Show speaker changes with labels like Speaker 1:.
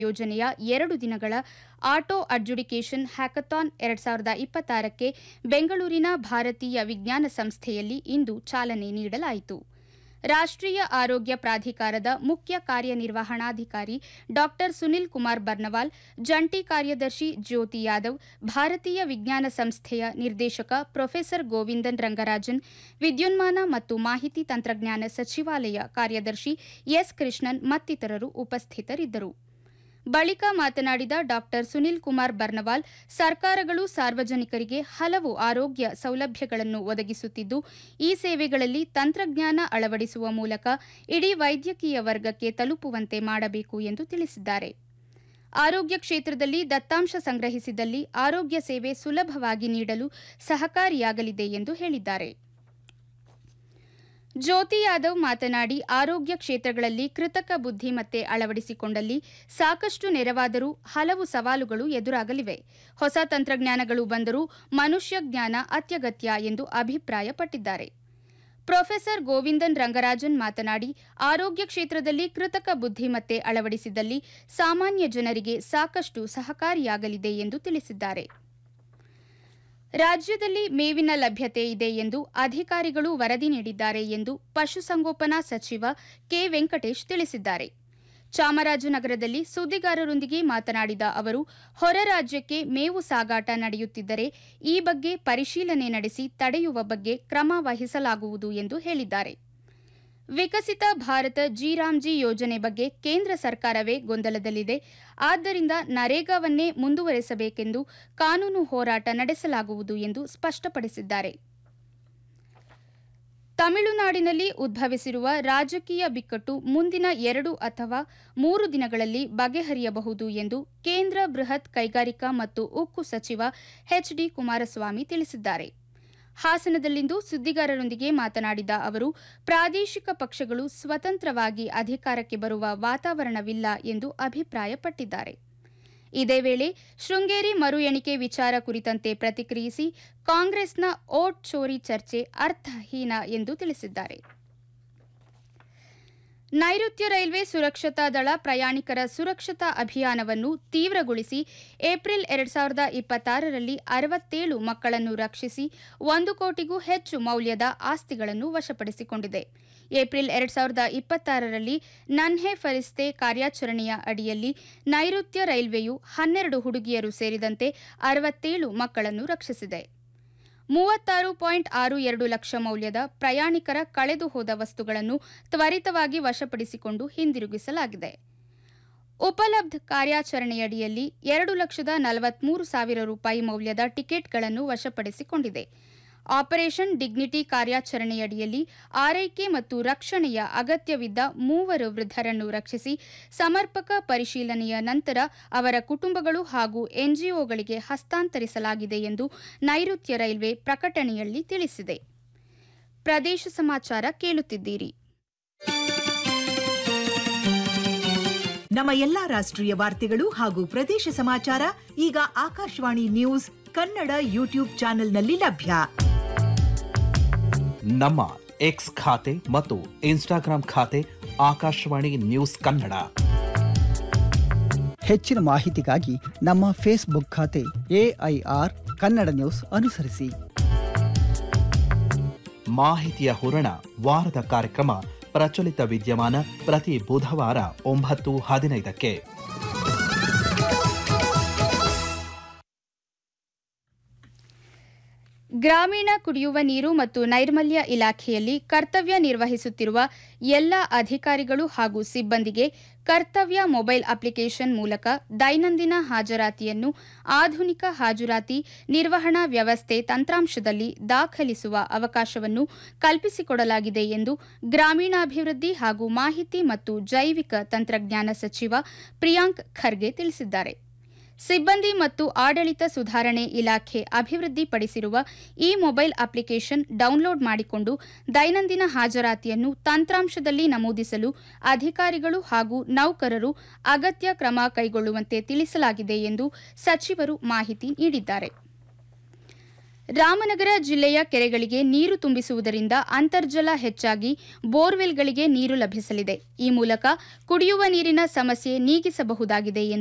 Speaker 1: ಯೋಜನೆಯ ಎರಡು ದಿನಗಳ ಆಟೋ ಅಡ್ಜುಡಿಕೇಷನ್ ಹ್ಯಾಕಥಾನ್ ಎರಡ್ ಸಾವಿರದ ಇಪ್ಪತ್ತಾರಕ್ಕೆ ಬೆಂಗಳೂರಿನ ಭಾರತೀಯ ವಿಜ್ಞಾನ ಸಂಸ್ಥೆಯಲ್ಲಿ ಇಂದು ಚಾಲನೆ ನೀಡಲಾಯಿತು ರಾಷ್ಟ್ರೀಯ ಆರೋಗ್ಯ ಪ್ರಾಧಿಕಾರದ ಮುಖ್ಯ ಕಾರ್ಯನಿರ್ವಹಣಾಧಿಕಾರಿ ಡಾ ಸುನಿಲ್ ಕುಮಾರ್ ಬರ್ನವಾಲ್ ಜಂಟಿ ಕಾರ್ಯದರ್ಶಿ ಜ್ಯೋತಿ ಯಾದವ್ ಭಾರತೀಯ ವಿಜ್ಞಾನ ಸಂಸ್ಥೆಯ ನಿರ್ದೇಶಕ ಪ್ರೊಫೆಸರ್ ಗೋವಿಂದನ್ ರಂಗರಾಜನ್ ವಿದ್ಯುನ್ಮಾನ ಮತ್ತು ಮಾಹಿತಿ ತಂತ್ರಜ್ಞಾನ ಸಚಿವಾಲಯ ಕಾರ್ಯದರ್ಶಿ ಎಸ್ ಕೃಷ್ಣನ್ ಮತ್ತಿತರರು ಉಪಸ್ಥಿತರಿದ್ದರು ಬಳಿಕ ಮಾತನಾಡಿದ ಡಾ ಸುನಿಲ್ ಕುಮಾರ್ ಬರ್ನವಾಲ್ ಸರ್ಕಾರಗಳು ಸಾರ್ವಜನಿಕರಿಗೆ ಹಲವು ಆರೋಗ್ಯ ಸೌಲಭ್ಯಗಳನ್ನು ಒದಗಿಸುತ್ತಿದ್ದು ಈ ಸೇವೆಗಳಲ್ಲಿ ತಂತ್ರಜ್ಞಾನ ಅಳವಡಿಸುವ ಮೂಲಕ ಇಡೀ ವೈದ್ಯಕೀಯ ವರ್ಗಕ್ಕೆ ತಲುಪುವಂತೆ ಮಾಡಬೇಕು ಎಂದು ತಿಳಿಸಿದ್ದಾರೆ ಆರೋಗ್ಯ ಕ್ಷೇತ್ರದಲ್ಲಿ ದತ್ತಾಂಶ ಸಂಗ್ರಹಿಸಿದಲ್ಲಿ ಆರೋಗ್ಯ ಸೇವೆ ಸುಲಭವಾಗಿ ನೀಡಲು ಸಹಕಾರಿಯಾಗಲಿದೆ ಎಂದು ಹೇಳಿದ್ದಾರೆ ಜ್ಯೋತಿ ಯಾದವ್ ಮಾತನಾಡಿ ಆರೋಗ್ಯ ಕ್ಷೇತ್ರಗಳಲ್ಲಿ ಕೃತಕ ಬುದ್ಧಿಮತ್ತೆ ಅಳವಡಿಸಿಕೊಂಡಲ್ಲಿ ಸಾಕಷ್ಟು ನೆರವಾದರೂ ಹಲವು ಸವಾಲುಗಳು ಎದುರಾಗಲಿವೆ ಹೊಸ ತಂತ್ರಜ್ಞಾನಗಳು ಬಂದರೂ ಮನುಷ್ಯ ಜ್ಞಾನ ಅತ್ಯಗತ್ಯ ಎಂದು ಅಭಿಪ್ರಾಯಪಟ್ಟಿದ್ದಾರೆ ಪ್ರೊಫೆಸರ್ ಗೋವಿಂದನ್ ರಂಗರಾಜನ್ ಮಾತನಾಡಿ ಆರೋಗ್ಯ ಕ್ಷೇತ್ರದಲ್ಲಿ ಕೃತಕ ಬುದ್ಧಿಮತ್ತೆ ಅಳವಡಿಸಿದಲ್ಲಿ ಸಾಮಾನ್ಯ ಜನರಿಗೆ ಸಾಕಷ್ಟು ಸಹಕಾರಿಯಾಗಲಿದೆ ಎಂದು ತಿಳಿಸಿದ್ದಾರೆ ರಾಜ್ಯದಲ್ಲಿ ಮೇವಿನ ಲಭ್ಯತೆ ಇದೆ ಎಂದು ಅಧಿಕಾರಿಗಳು ವರದಿ ನೀಡಿದ್ದಾರೆ ಎಂದು ಪಶುಸಂಗೋಪನಾ ಸಚಿವ ಕೆ ವೆಂಕಟೇಶ್ ತಿಳಿಸಿದ್ದಾರೆ ಚಾಮರಾಜನಗರದಲ್ಲಿ ಸುದ್ದಿಗಾರರೊಂದಿಗೆ ಮಾತನಾಡಿದ ಅವರು ಹೊರ ರಾಜ್ಯಕ್ಕೆ ಮೇವು ಸಾಗಾಟ ನಡೆಯುತ್ತಿದ್ದರೆ ಈ ಬಗ್ಗೆ ಪರಿಶೀಲನೆ ನಡೆಸಿ ತಡೆಯುವ ಬಗ್ಗೆ ಕ್ರಮ ವಹಿಸಲಾಗುವುದು ಎಂದು ಹೇಳಿದ್ದಾರೆ ವಿಕಸಿತ ಭಾರತ ಜಿರಾಮ್ಜಿ ಯೋಜನೆ ಬಗ್ಗೆ ಕೇಂದ್ರ ಸರ್ಕಾರವೇ ಗೊಂದಲದಲ್ಲಿದೆ ಆದ್ದರಿಂದ ನರೇಗಾವನ್ನೇ ಮುಂದುವರೆಸಬೇಕೆಂದು ಕಾನೂನು ಹೋರಾಟ ನಡೆಸಲಾಗುವುದು ಎಂದು ಸ್ಪಷ್ಟಪಡಿಸಿದ್ದಾರೆ ತಮಿಳುನಾಡಿನಲ್ಲಿ ಉದ್ಭವಿಸಿರುವ ರಾಜಕೀಯ ಬಿಕ್ಕಟ್ಟು ಮುಂದಿನ ಎರಡು ಅಥವಾ ಮೂರು ದಿನಗಳಲ್ಲಿ ಬಗೆಹರಿಯಬಹುದು ಎಂದು ಕೇಂದ್ರ ಬೃಹತ್ ಕೈಗಾರಿಕಾ ಮತ್ತು ಉಕ್ಕು ಸಚಿವ ಎಚ್ ಡಿ ಕುಮಾರಸ್ವಾಮಿ ತಿಳಿಸಿದ್ದಾರೆ ಹಾಸನದಲ್ಲಿಂದು ಸುದ್ದಿಗಾರರೊಂದಿಗೆ ಮಾತನಾಡಿದ ಅವರು ಪ್ರಾದೇಶಿಕ ಪಕ್ಷಗಳು ಸ್ವತಂತ್ರವಾಗಿ ಅಧಿಕಾರಕ್ಕೆ ಬರುವ ವಾತಾವರಣವಿಲ್ಲ ಎಂದು ಅಭಿಪ್ರಾಯಪಟ್ಟಿದ್ದಾರೆ ಇದೇ ವೇಳೆ ಶೃಂಗೇರಿ ಮರು ಎಣಿಕೆ ವಿಚಾರ ಕುರಿತಂತೆ ಪ್ರತಿಕ್ರಿಯಿಸಿ ಕಾಂಗ್ರೆಸ್ನ ಓಟ್ ಚೋರಿ ಚರ್ಚೆ ಅರ್ಥಹೀನ ಎಂದು ತಿಳಿಸಿದ್ದಾರೆ ನೈಋತ್ಯ ರೈಲ್ವೆ ಸುರಕ್ಷತಾ ದಳ ಪ್ರಯಾಣಿಕರ ಸುರಕ್ಷತಾ ಅಭಿಯಾನವನ್ನು ತೀವ್ರಗೊಳಿಸಿ ಏಪ್ರಿಲ್ ಎರಡ್ ಸಾವಿರದ ಇಪ್ಪತ್ತಾರರಲ್ಲಿ ಅರವತ್ತೇಳು ಮಕ್ಕಳನ್ನು ರಕ್ಷಿಸಿ ಒಂದು ಕೋಟಿಗೂ ಹೆಚ್ಚು ಮೌಲ್ಯದ ಆಸ್ತಿಗಳನ್ನು ವಶಪಡಿಸಿಕೊಂಡಿದೆ ಏಪ್ರಿಲ್ ಎರಡ್ ಸಾವಿರದ ಇಪ್ಪತ್ತಾರರಲ್ಲಿ ನನ್ಹೆ ಫರಿಸ್ತೆ ಕಾರ್ಯಾಚರಣೆಯ ಅಡಿಯಲ್ಲಿ ನೈಋತ್ಯ ರೈಲ್ವೆಯು ಹನ್ನೆರಡು ಹುಡುಗಿಯರು ಸೇರಿದಂತೆ ಅರವತ್ತೇಳು ಮಕ್ಕಳನ್ನು ರಕ್ಷಿಸಿದೆ ಮೂವತ್ತಾರು ಪಾಯಿಂಟ್ ಆರು ಎರಡು ಲಕ್ಷ ಮೌಲ್ಯದ ಪ್ರಯಾಣಿಕರ ಕಳೆದು ಹೋದ ವಸ್ತುಗಳನ್ನು ತ್ವರಿತವಾಗಿ ವಶಪಡಿಸಿಕೊಂಡು ಹಿಂದಿರುಗಿಸಲಾಗಿದೆ ಉಪಲಬ್ಧ ಕಾರ್ಯಾಚರಣೆಯಡಿಯಲ್ಲಿ ಎರಡು ಲಕ್ಷದ ನಲವತ್ಮೂರು ಸಾವಿರ ರೂಪಾಯಿ ಮೌಲ್ಯದ ಟಿಕೆಟ್ಗಳನ್ನು ವಶಪಡಿಸಿಕೊಂಡಿದೆ ಆಪರೇಷನ್ ಡಿಗ್ನಿಟಿ ಕಾರ್ಯಾಚರಣೆಯಡಿಯಲ್ಲಿ ಆರೈಕೆ ಮತ್ತು ರಕ್ಷಣೆಯ ಅಗತ್ಯವಿದ್ದ ಮೂವರು ವೃದ್ಧರನ್ನು ರಕ್ಷಿಸಿ ಸಮರ್ಪಕ ಪರಿಶೀಲನೆಯ ನಂತರ ಅವರ ಕುಟುಂಬಗಳು ಹಾಗೂ ಎನ್ಜಿಒಗಳಿಗೆ ಹಸ್ತಾಂತರಿಸಲಾಗಿದೆ ಎಂದು ನೈಋತ್ಯ ರೈಲ್ವೆ ಪ್ರಕಟಣೆಯಲ್ಲಿ ತಿಳಿಸಿದೆ ಪ್ರದೇಶ ಸಮಾಚಾರ ಕೇಳುತ್ತಿದ್ದೀರಿ
Speaker 2: ನಮ್ಮ ಎಲ್ಲಾ ರಾಷ್ಟ್ರೀಯ ವಾರ್ತೆಗಳು ಹಾಗೂ ಪ್ರದೇಶ ಸಮಾಚಾರ ಈಗ ಆಕಾಶವಾಣಿ ನ್ಯೂಸ್ ಕನ್ನಡ ಯೂಟ್ಯೂಬ್ ಚಾನೆಲ್ನಲ್ಲಿ ಲಭ್ಯ
Speaker 3: ನಮ್ಮ ಎಕ್ಸ್ ಖಾತೆ ಮತ್ತು ಇನ್ಸ್ಟಾಗ್ರಾಂ ಖಾತೆ ಆಕಾಶವಾಣಿ ನ್ಯೂಸ್ ಕನ್ನಡ
Speaker 4: ಹೆಚ್ಚಿನ ಮಾಹಿತಿಗಾಗಿ ನಮ್ಮ ಫೇಸ್ಬುಕ್ ಖಾತೆ ಎಐಆರ್ ಕನ್ನಡ ನ್ಯೂಸ್ ಅನುಸರಿಸಿ
Speaker 3: ಮಾಹಿತಿಯ ಹೂರಣ ವಾರದ ಕಾರ್ಯಕ್ರಮ ಪ್ರಚಲಿತ ವಿದ್ಯಮಾನ ಪ್ರತಿ ಬುಧವಾರ ಒಂಬತ್ತು ಹದಿನೈದಕ್ಕೆ
Speaker 1: ಗ್ರಾಮೀಣ ಕುಡಿಯುವ ನೀರು ಮತ್ತು ನೈರ್ಮಲ್ಯ ಇಲಾಖೆಯಲ್ಲಿ ಕರ್ತವ್ಯ ನಿರ್ವಹಿಸುತ್ತಿರುವ ಎಲ್ಲ ಅಧಿಕಾರಿಗಳು ಹಾಗೂ ಸಿಬ್ಬಂದಿಗೆ ಕರ್ತವ್ಯ ಮೊಬೈಲ್ ಅಪ್ಲಿಕೇಶನ್ ಮೂಲಕ ದೈನಂದಿನ ಹಾಜರಾತಿಯನ್ನು ಆಧುನಿಕ ಹಾಜರಾತಿ ನಿರ್ವಹಣಾ ವ್ಯವಸ್ಥೆ ತಂತ್ರಾಂಶದಲ್ಲಿ ದಾಖಲಿಸುವ ಅವಕಾಶವನ್ನು ಕಲ್ಪಿಸಿಕೊಡಲಾಗಿದೆ ಎಂದು ಗ್ರಾಮೀಣಾಭಿವೃದ್ಧಿ ಹಾಗೂ ಮಾಹಿತಿ ಮತ್ತು ಜೈವಿಕ ತಂತ್ರಜ್ಞಾನ ಸಚಿವ ಪ್ರಿಯಾಂಕ್ ಖರ್ಗೆ ತಿಳಿಸಿದ್ದಾರೆ ಸಿಬ್ಬಂದಿ ಮತ್ತು ಆಡಳಿತ ಸುಧಾರಣೆ ಇಲಾಖೆ ಅಭಿವೃದ್ಧಿಪಡಿಸಿರುವ ಈ ಮೊಬೈಲ್ ಅಪ್ಲಿಕೇಶನ್ ಡೌನ್ಲೋಡ್ ಮಾಡಿಕೊಂಡು ದೈನಂದಿನ ಹಾಜರಾತಿಯನ್ನು ತಂತ್ರಾಂಶದಲ್ಲಿ ನಮೂದಿಸಲು ಅಧಿಕಾರಿಗಳು ಹಾಗೂ ನೌಕರರು ಅಗತ್ಯ ಕ್ರಮ ಕೈಗೊಳ್ಳುವಂತೆ ತಿಳಿಸಲಾಗಿದೆ ಎಂದು ಸಚಿವರು ಮಾಹಿತಿ ನೀಡಿದ್ದಾರೆ ರಾಮನಗರ ಜಿಲ್ಲೆಯ ಕೆರೆಗಳಿಗೆ ನೀರು ತುಂಬಿಸುವುದರಿಂದ ಅಂತರ್ಜಲ ಹೆಚ್ಚಾಗಿ ಬೋರ್ವೆಲ್ಗಳಿಗೆ ನೀರು ಲಭಿಸಲಿದೆ ಈ ಮೂಲಕ ಕುಡಿಯುವ ನೀರಿನ ಸಮಸ್ಯೆ ನೀಗಿಸಬಹುದಾಗಿದೆ ಎಂದು